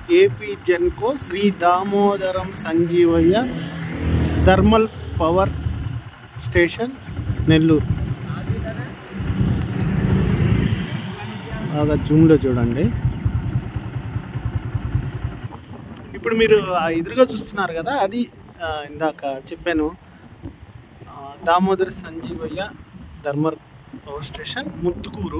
AP Genco Shri Damodaram Sanjeevaiah thermal power station Nellore బాగా జూమ్లో చూడండి ఇప్పుడు మీరు ఆ ఎదురుగా చూస్తున్నారు కదా అది ఆ, ఇందాక చెప్పాను ఆ, Damodara Sanjeevaiah thermal power station Muthukur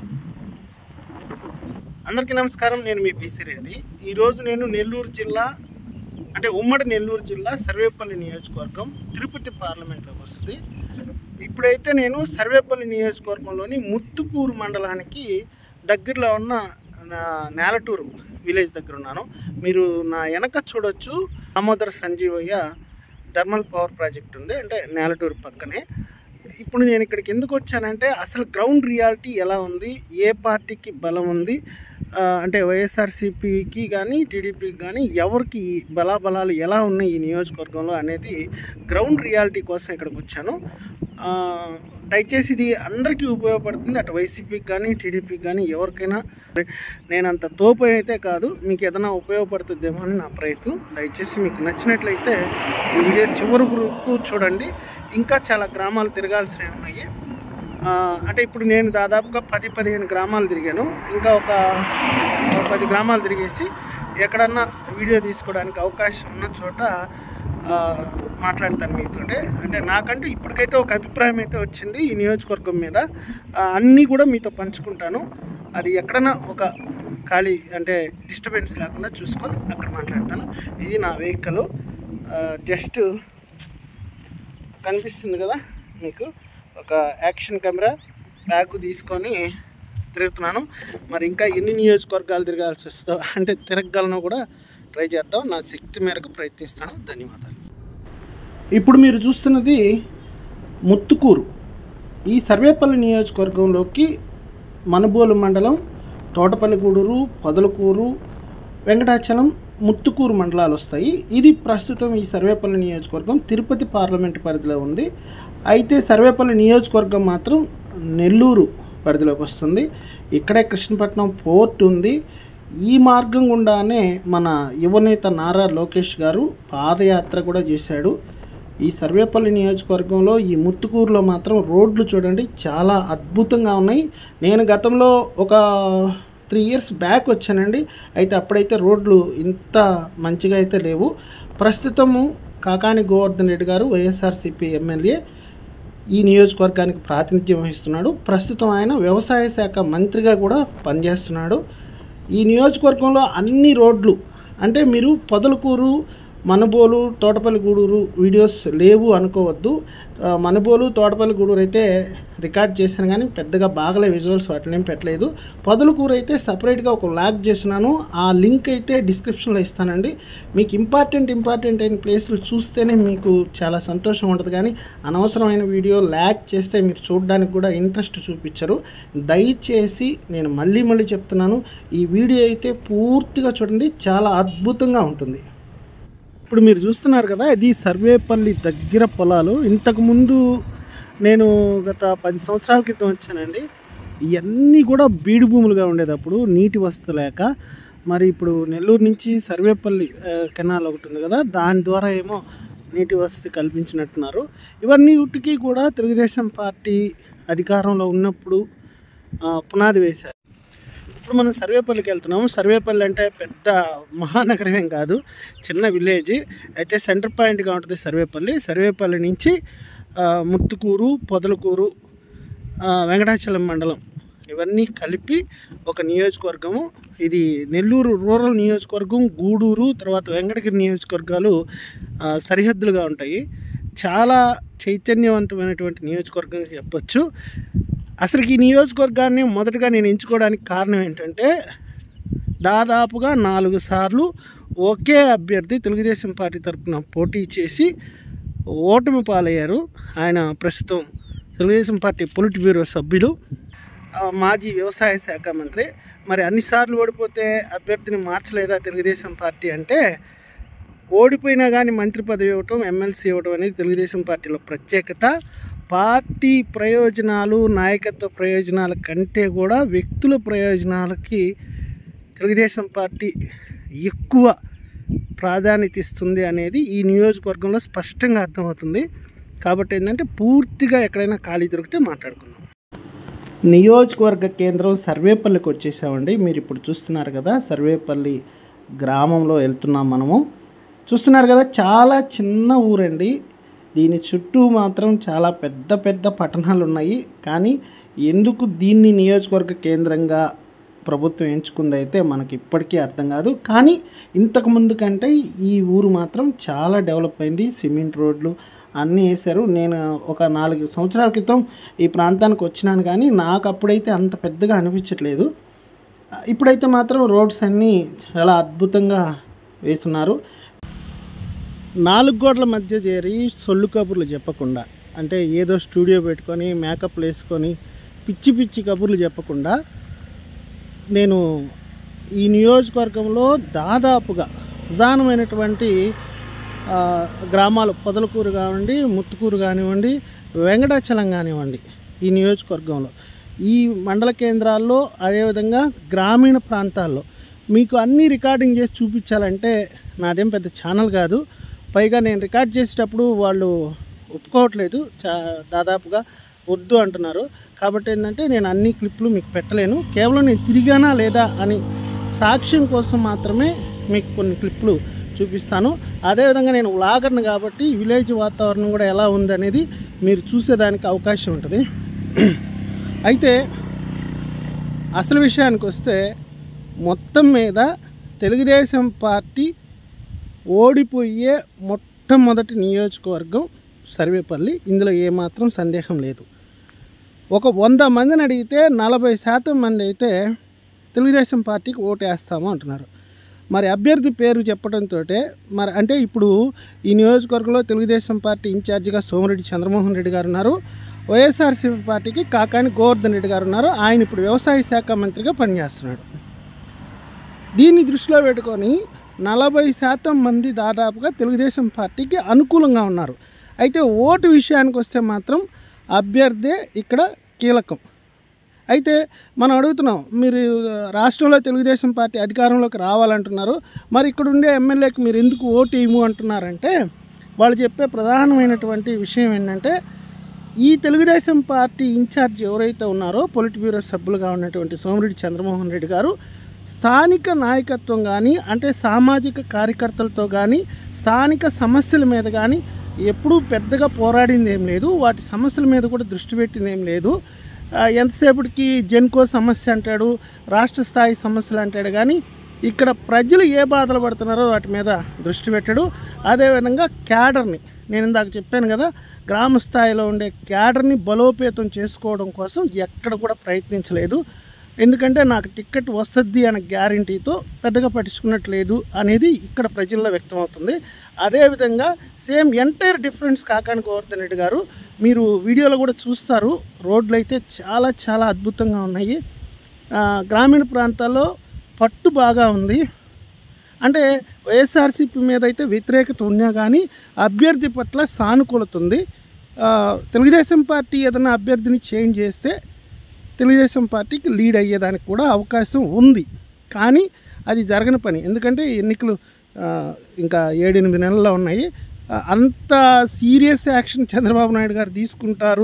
అందరికీ నమస్కారం నేను మీ పిసి రెడ్డి ఈరోజు నేను నెల్లూరు జిల్లా అంటే ఉమ్మడి నెల్లూరు జిల్లా సర్వేపల్లి నియోజకవర్గం తిరుపతి పార్లమెంట్లోకి వస్తుంది ఇప్పుడైతే నేను సర్వేపల్లి నియోజకవర్గంలోని ముత్తుకూరు మండలానికి దగ్గరలో ఉన్న నా- నేలటూరు విలేజ్ దగ్గర ఉన్నాను మీరు నా వెనక చూడొచ్చు Damodara Sanjeevaiah thermal power project ఉంది అంటే నేలటూరు పక్కనే ఇప్పుడు నేను ఇక్కడికి ఎందుకు వచ్చానంటే అసలు గ్రౌండ్ రియాలిటీ ఎలా ఉంది ఏ పార్టీకి బలం ఉంది ఆ, అంటే వైఎస్ఆర్సీపీకి కానీ టీడీపీకి కానీ ఎవరికి ఈ బలాబలాలు ఎలా ఉన్నాయి ఈ నియోజకవర్గంలో అనేది గ్రౌండ్ రియాలిటీ కోసం ఇక్కడికి వచ్చాను ఆ, దయచేసి ఇది అందరికీ ఉపయోగపడుతుంది అటు వైసీపీకి కానీ టీడీపీకి కానీ ఎవరికైనా నేను అంత తోపు అయితే కాదు మీకు ఏదైనా ఉపయోగపడుతుందేమో అని నా ప్రయత్నం దయచేసి మీకు నచ్చినట్లయితే ఈ వీడియో చివరి వరకు చూడండి ఇంకా చాలా గ్రామాలు తిరగాల్సినవి ఉన్నాయి ఆ, అంటే ఇప్పుడు నేను దాదాపుగా పది పదిహేను గ్రామాలు తిరిగాను ఇంకా ఒక ఒక పది గ్రామాలు తిరిగేసి ఎక్కడన్నా వీడియో తీసుకోవడానికి అవకాశం ఉన్న చోట ఆ, మాట్లాడతాను మీతోటే అంటే నాకంటూ ఇప్పటికైతే ఒక అభిప్రాయం అయితే వచ్చింది ఈ నియోజకవర్గం మీద ఆ, అన్నీ కూడా మీతో పంచుకుంటాను అది ఎక్కడన్నా ఒక ఖాళీ అంటే డిస్టర్బెన్స్ లేకుండా చూసుకొని అక్కడ మాట్లాడతాను ఇది నా వెహికల్ జస్ట్ కనిపిస్తుంది కదా మీకు ఒక యాక్షన్ కెమెరా బ్యాగ్ తీసుకొని తిరుగుతున్నాను మరి ఇంకా ఎన్ని నియోజకవర్గాలు తిరగాల్సి వస్తుందో అంటే తిరగగలను కూడా ట్రై చేద్దాం నా శక్తి మేరకు ప్రయత్నిస్తాను ధన్యవాదాలు ఇప్పుడు మీరు చూస్తున్నది ముత్తుకూరు ఈ సర్వేపల్లి నియోజకవర్గంలోకి మనుబోలు మండలం తోటపల్లిగూడూరు పొదలకూరు వెంకటాచలం ముత్తుకూరు మండలాలు వస్తాయి ఇది ప్రస్తుతం ఈ సర్వేపల్లి నియోజకవర్గం తిరుపతి పార్లమెంట్ పరిధిలో ఉంది అయితే సర్వేపల్లి నియోజకవర్గం మాత్రం నెల్లూరు పరిధిలోకి వస్తుంది ఇక్కడే కృష్ణపట్నం పోర్ట్ ఉంది ఈ మార్గం గుండానే మన యువనేత నారా లోకేష్ గారు పాదయాత్ర కూడా చేశాడు ఈ సర్వేపల్లి నియోజకవర్గంలో ఈ ముత్తుకూరులో మాత్రం రోడ్లు చూడండి చాలా అద్భుతంగా ఉన్నాయి నేను గతంలో ఒక త్రీ ఇయర్స్ బ్యాక్ వచ్చానండి అయితే అప్పుడైతే రోడ్లు ఇంత మంచిగా అయితే లేవు ప్రస్తుతము కాకాని గోవర్ధన్ రెడ్డి గారు వైఎస్ఆర్సీపీ ఎమ్మెల్యే ఈ నియోజకవర్గానికి ప్రాతినిధ్యం వహిస్తున్నాడు ప్రస్తుతం ఆయన వ్యవసాయ శాఖ మంత్రిగా కూడా పనిచేస్తున్నాడు ఈ నియోజకవర్గంలో అన్ని రోడ్లు అంటే మీరు పొదలకూరు మనబోలు తోటపల్లి గూడూరు వీడియోస్ లేవు అనుకోవద్దు ఆ, మనబోలు తోటపల్లి గూడూరు అయితే రికార్డ్ చేశాను కానీ పెద్దగా బాగలే విజువల్స్ వాటిని ఏం పెట్టలేదు పొదలకూరు అయితే సపరేట్గా ఒక లాగ్ చేస్తున్నాను ఆ లింక్ అయితే డిస్క్రిప్షన్లో ఇస్తానండి మీకు ఇంపార్టెంట్ ఇంపార్టెంట్ అయిన ప్లేసులు చూస్తేనే మీకు చాలా సంతోషం ఉంటుంది కానీ అనవసరమైన వీడియో ల్యాగ్ చేస్తే మీరు చూడడానికి కూడా ఇంట్రెస్ట్ చూపించరు దయచేసి నేను మళ్ళీ మళ్ళీ చెప్తున్నాను ఈ వీడియో అయితే పూర్తిగా చూడండి చాలా అద్భుతంగా ఉంటుంది ఇప్పుడు మీరు చూస్తున్నారు కదా ఇది సర్వేపల్లి దగ్గర పొలాలు ఇంతకుముందు నేను గత పది సంవత్సరాల క్రితం వచ్చానండి ఇవన్నీ కూడా బీడు భూములుగా ఉండేది అప్పుడు నీటి వసతి లేక మరి ఇప్పుడు నెల్లూరు నుంచి సర్వేపల్లి ఆ, కెనాల్ ఒకటి ఉంది కదా దాని ద్వారా ఏమో నీటి వసతి కల్పించినట్టున్నారు ఇవన్నీ వీటికి కూడా తెలుగుదేశం పార్టీ అధికారంలో ఉన్నప్పుడు ఆ, పునాది వేశారు ఇప్పుడు మనం సర్వేపల్లికి వెళ్తున్నాము సర్వేపల్లి అంటే పెద్ద మహానగరం ఏం కాదు చిన్న విలేజ్ అయితే సెంటర్ పాయింట్గా ఉంటుంది సర్వేపల్లి సర్వేపల్లి నుంచి ఆ, ముత్తుకూరు పొదలకూరు ఆ, వెంకటాచలం మండలం ఇవన్నీ కలిపి ఒక నియోజకవర్గము ఇది నెల్లూరు రూరల్ నియోజకవర్గం గూడూరు తర్వాత వెంకటగిరి నియోజకవర్గాలు ఆ, సరిహద్దులుగా ఉంటాయి చాలా చైతన్యవంతమైనటువంటి నియోజకవర్గం చెప్పొచ్చు అసలు ఈ నియోజకవర్గాన్ని మొదటగా నేను ఎంచుకోవడానికి కారణం ఏంటంటే దాదాపుగా నాలుగు సార్లు ఒకే అభ్యర్థి తెలుగుదేశం పార్టీ తరఫున పోటీ చేసి ఓటమి పాలయ్యారు ఆయన ప్రస్తుతం తెలుగుదేశం పార్టీ పొలిట్ బ్యూరో సభ్యులు ఆ, మాజీ వ్యవసాయ శాఖ మంత్రి మరి అన్నిసార్లు ఓడిపోతే అభ్యర్థిని మార్చలేదా తెలుగుదేశం పార్టీ అంటే ఓడిపోయినా కానీ మంత్రి పదవి ఇవ్వటం ఎమ్మెల్సీ ఇవ్వటం అనేది తెలుగుదేశం పార్టీలో ప్రత్యేకత పార్టీ ప్రయోజనాలు నాయకత్వ ప్రయోజనాల కంటే కూడా వ్యక్తుల ప్రయోజనాలకి తెలుగుదేశం పార్టీ ఎక్కువ ప్రాధాన్యత ఇస్తుంది అనేది ఈ నియోజకవర్గంలో స్పష్టంగా అర్థమవుతుంది కాబట్టి ఏంటంటే పూర్తిగా ఎక్కడైనా ఖాళీ దొరికితే మాట్లాడుకుందాం నియోజకవర్గ కేంద్రం సర్వేపల్లికి వచ్చేసామండి మీరు ఇప్పుడు చూస్తున్నారు కదా సర్వేపల్లి గ్రామంలో వెళ్తున్నాం మనము చూస్తున్నారు కదా చాలా చిన్న ఊరండి దీని చుట్టూ మాత్రం చాలా పెద్ద పెద్ద పట్టణాలు ఉన్నాయి కానీ ఎందుకు దీన్ని నియోజకవర్గ కేంద్రంగా ప్రభుత్వం ఎంచుకుంది అయితే మనకి ఇప్పటికీ అర్థం కాదు కానీ ఇంతకు ముందు కంటే ఈ ఊరు మాత్రం చాలా డెవలప్ అయింది సిమెంట్ రోడ్లు అన్నీ వేశారు నేను ఒక నాలుగు సంవత్సరాల క్రితం ఈ ప్రాంతానికి వచ్చినాను కానీ నాకు అప్పుడైతే అంత పెద్దగా అనిపించట్లేదు ఇప్పుడైతే మాత్రం రోడ్స్ అన్నీ చాలా అద్భుతంగా వేస్తున్నారు నాలుగు గోడల మధ్య చేరి సొల్లు కబుర్లు చెప్పకుండా అంటే ఏదో స్టూడియో పెట్టుకొని మేకప్లు వేసుకొని పిచ్చి పిచ్చి కబుర్లు చెప్పకుండా నేను ఈ నియోజకవర్గంలో దాదాపుగా ప్రధానమైనటువంటి ఆ, గ్రామాలు పొదలకూరు కానివ్వండి ముత్తుకూరు కానివ్వండి వెంకటాచలం కానివ్వండి ఈ నియోజకవర్గంలో ఈ మండల కేంద్రాల్లో అదేవిధంగా గ్రామీణ ప్రాంతాల్లో మీకు అన్ని రికార్డింగ్ చేసి చూపించాలంటే నాదేం పెద్ద ఛానల్ కాదు పైగా నేను రికార్డ్ చేసేటప్పుడు వాళ్ళు ఒప్పుకోవట్లేదు చా దాదాపుగా వద్దు అంటున్నారు కాబట్టి ఏంటంటే నేను అన్ని క్లిప్లు మీకు పెట్టలేను కేవలం నేను తిరిగానా లేదా అని సాక్ష్యం కోసం మాత్రమే మీకు కొన్ని క్లిప్లు చూపిస్తాను అదేవిధంగా నేను వ్లాగర్ని కాబట్టి విలేజ్ వాతావరణం కూడా ఎలా ఉంది అనేది మీరు చూసేదానికి అవకాశం ఉంటుంది అయితే అసలు విషయానికి వస్తే మొత్తం మీద తెలుగుదేశం పార్టీ ఓడిపోయే మొట్టమొదటి నియోజకవర్గం సర్వేపల్లి ఇందులో ఏమాత్రం సందేహం లేదు ఒక వంద మందిని అడిగితే నలభై శాతం మంది అయితే తెలుగుదేశం పార్టీకి ఓటు వేస్తాము అంటున్నారు మరి అభ్యర్థి పేరు చెప్పడంతో మరి అంటే ఇప్పుడు ఈ నియోజకవర్గంలో తెలుగుదేశం పార్టీ ఇన్ఛార్జిగా సోమిరెడ్డి చంద్రమోహన్ రెడ్డి గారు ఉన్నారు వైఎస్ఆర్సీపీ పార్టీకి కాకాని గోవర్ధన్ రెడ్డి గారు ఉన్నారు ఆయన ఇప్పుడు వ్యవసాయ శాఖ మంత్రిగా పనిచేస్తున్నాడు దీన్ని దృష్టిలో పెట్టుకొని నలభై శాతం మంది దాదాపుగా తెలుగుదేశం పార్టీకి అనుకూలంగా ఉన్నారు అయితే ఓటు విషయానికి వస్తే మాత్రం అభ్యర్థే ఇక్కడ కీలకం అయితే మనం అడుగుతున్నాం మీరు రాష్ట్రంలో తెలుగుదేశం పార్టీ అధికారంలోకి రావాలంటున్నారు మరి ఇక్కడ ఉండే ఎమ్మెల్యేకి మీరు ఎందుకు ఓటు ఇవ్వము అంటున్నారంటే వాళ్ళు చెప్పే ప్రధానమైనటువంటి విషయం ఏంటంటే ఈ తెలుగుదేశం పార్టీ ఇన్ఛార్జ్ ఎవరైతే ఉన్నారో పొలిట్ బ్యూరో సభ్యులుగా ఉన్నటువంటి సోమిరెడ్డి చంద్రమోహన్ రెడ్డి గారు స్థానిక నాయకత్వం కానీ అంటే సామాజిక కార్యకర్తలతో కానీ స్థానిక సమస్యల మీద కానీ ఎప్పుడూ పెద్దగా పోరాడింది ఏం లేదు వాటి సమస్యల మీద కూడా దృష్టి పెట్టింది ఏం లేదు ఆ, ఎంతసేపటికి జెన్కో సమస్య అంటాడు రాష్ట్ర స్థాయి సమస్యలు అంటాడు కానీ ఇక్కడ ప్రజలు ఏ బాధలు పడుతున్నారో వాటి మీద దృష్టి పెట్టాడు అదేవిధంగా క్యాడర్ని నేను ఇందాక చెప్పాను కదా గ్రామ స్థాయిలో ఉండే క్యాడర్ని బలోపేతం చేసుకోవడం కోసం ఎక్కడ కూడా ప్రయత్నించలేదు ఎందుకంటే నాకు టికెట్ వస్తుంది అనే గ్యారంటీతో పెద్దగా పట్టించుకున్నట్లేదు అనేది ఇక్కడ ప్రజల్లో వ్యక్తమవుతుంది అదేవిధంగా same entire difference Kakani Govardhan Reddy garu మీరు వీడియోలో కూడా చూస్తారు రోడ్లు అయితే చాలా చాలా అద్భుతంగా ఉన్నాయి ఆ, గ్రామీణ ప్రాంతాల్లో పట్టు బాగా ఉంది అంటే వైఎస్ఆర్సీపీ మీద అయితే వ్యతిరేకత ఉన్నా కానీ అభ్యర్థి పట్ల సానుకూలత ఉంది ఆ, తెలుగుదేశం పార్టీ ఏదైనా అభ్యర్థిని చేంజ్ చేస్తే తెలుగుదేశం పార్టీకి లీడ్ అయ్యేదానికి కూడా అవకాశం ఉంది కానీ అది జరగని పని ఎందుకంటే ఎన్నికలు ఆ, ఇంకా ఏడెనిమిది నెలల్లో ఉన్నాయి ఆ, అంత సీరియస్ యాక్షన్ చంద్రబాబు నాయుడు గారు తీసుకుంటారు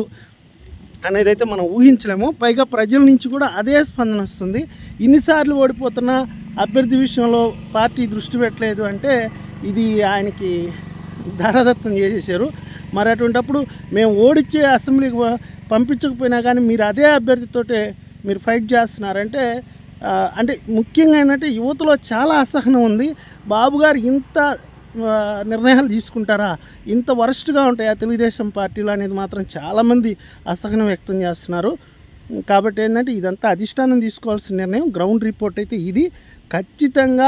అనేది అయితే మనం ఊహించలేము పైగా ప్రజల నుంచి కూడా అదే స్పందన వస్తుంది ఇన్నిసార్లు ఓడిపోతున్న అభ్యర్థి విషయంలో పార్టీ దృష్టి పెట్టలేదు అంటే ఇది ఆయనకి ధారాదత్తం చేసేసారు మరి అటువంటప్పుడు మేము ఓడిచ్చే అసెంబ్లీకి ప- పంపించకపోయినా కానీ మీరు అదే అభ్యర్థితోటే మీరు ఫైట్ చేస్తున్నారంటే ఆ, అంటే ముఖ్యంగా ఏంటంటే యువతలో చాలా అసహనం ఉంది బాబు గారు ఇంత ఆ, నిర్ణయాలు తీసుకుంటారా ఇంత వరస్ట్గా ఉంటాయా తెలుగుదేశం పార్టీలో అనేది మాత్రం చాలామంది అసహనం వ్యక్తం చేస్తున్నారు కాబట్టి ఏంటంటే ఇదంతా అధిష్టానం తీసుకోవాల్సిన నిర్ణయం గ్రౌండ్ రిపోర్ట్ అయితే ఇది ఖచ్చితంగా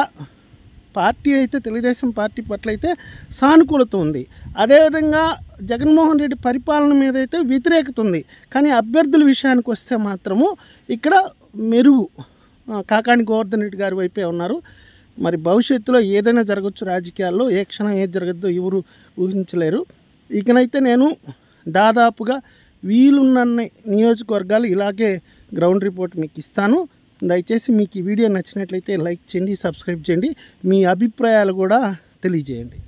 పార్టీ అయితే తెలుగుదేశం పార్టీ పట్ల అయితే సానుకూలత ఉంది అదేవిధంగా జగన్మోహన్ రెడ్డి పరిపాలన మీద అయితే వ్యతిరేకత ఉంది కానీ అభ్యర్థుల విషయానికి వస్తే మాత్రము ఇక్కడ మెరుగు ఆ, కాకాని గోవర్ధన్ రెడ్డి గారి వైపే ఉన్నారు మరి భవిష్యత్తులో ఏదైనా జరగచ్చు రాజకీయాల్లో ఏ క్షణం ఏది జరగద్దో ఎవరు ఊహించలేరు ఇకనైతే నేను దాదాపుగా వీలున్న నియోజకవర్గాలు ఇలాగే గ్రౌండ్ రిపోర్ట్ మీకు ఇస్తాను దయచేసి మీకు ఈ వీడియో నచ్చినట్లయితే లైక్ చేయండి సబ్స్క్రైబ్ చేయండి మీ అభిప్రాయాలు కూడా తెలియజేయండి